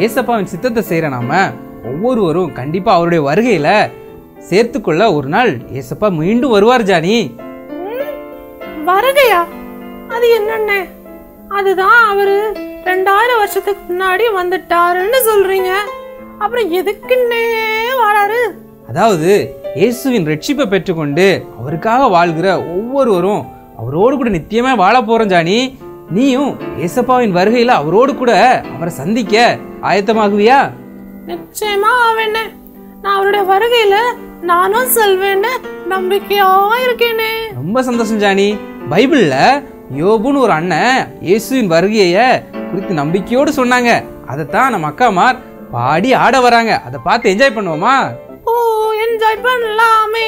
ஏசப்பாவின் சித்தத்தை செய்யற நாம ஒவ்வொருவரும் கண்டிப்பா அவருடைய வருகையில சேர்த்துக்கொள்ள ஒரு நாள் ஏசப்பா மீண்டும் வருவார் ஜானி வருகையா அது என்னண்ணே அதுதான் அவரு ரெண்டாயிரம் வருஷத்துக்கு முன்னாடி வந்துட்டாருன்னு சொல்றீங்க அப்புறம் எதுக்குன்னே வராரு அதாவது இயேசுவின் ரட்சிப்பை பெற்றுக்கொண்டு அவருக்காக வாழ்கிற ஒவ்வொருவரும் அவரோடு கூட நித்தியமா வாழ போறோம் ஜானி நீயும் ஏசப்பாவின் வருகையில அவரோடு கூட அவரை சந்திக்க ஆயத்தமாகுவியா நிச்சயமா ஆவேனே நான் அவருடைய வருகையில நானும் செல்வேன்னு நம்பிக்கையா இருக்கேனே ரொம்ப சந்தோஷம் ஜானி பைபிள்ல யோபுன்னு ஒரு அண்ணன் இயேசுவின் வருகைய குறித்து நம்பிக்கையோடு சொன்னாங்க அதைத்தான் நம்ம அக்காமார் பாடி ஆட வராங்க அதை பார்த்து என்ஜாய் பண்ணுவோமா ஓ என்ஜாய் பண்ணலாமே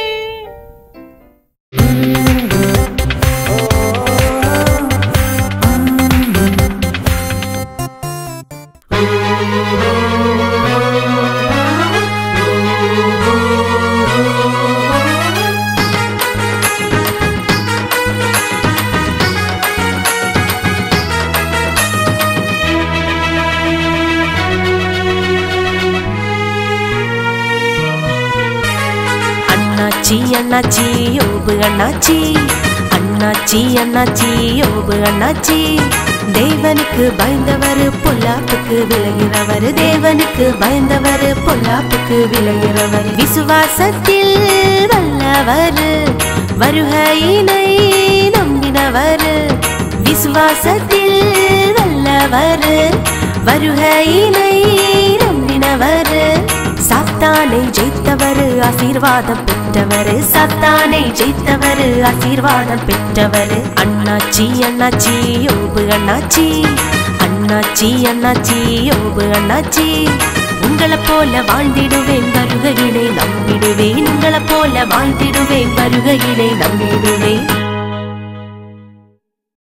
அண்ணாச்சி அண்ணாச்சி யோபு அண்ணாச்சி அண்ணாச்சி அண்ணாச்சி யோபு அண்ணாச்சி தேவனுக்கு பயந்தவர் பொல்லாப்புக்கு விளைகிறவர் தேவனுக்கு பயந்தவர் பொல்லாப்புக்கு விளைகிறவர் விசுவாசத்தில் வல்லவர் வருகையினை நம்பினவர் விசுவாசத்தில் வல்லவர் வருகையினை நம்பினவர் சாத்தானை ஜெயித்தவர் ஆசீர்வாதம் பெற்றவர் சாத்தானை ஜெயித்தவர் ஆசீர்வாதம் பெற்றவர் அண்ணாச்சி அண்ணாச்சி யோபு அண்ணாச்சி அண்ணாச்சி அண்ணாச்சி யோபு அண்ணாச்சி உங்களை போல வாழ்ந்திடுவேன் வருகையினை நம்பிடுவேன் உங்களை போல வாழ்ந்திடுவேன் வருகையினை நம்பிடுவேன்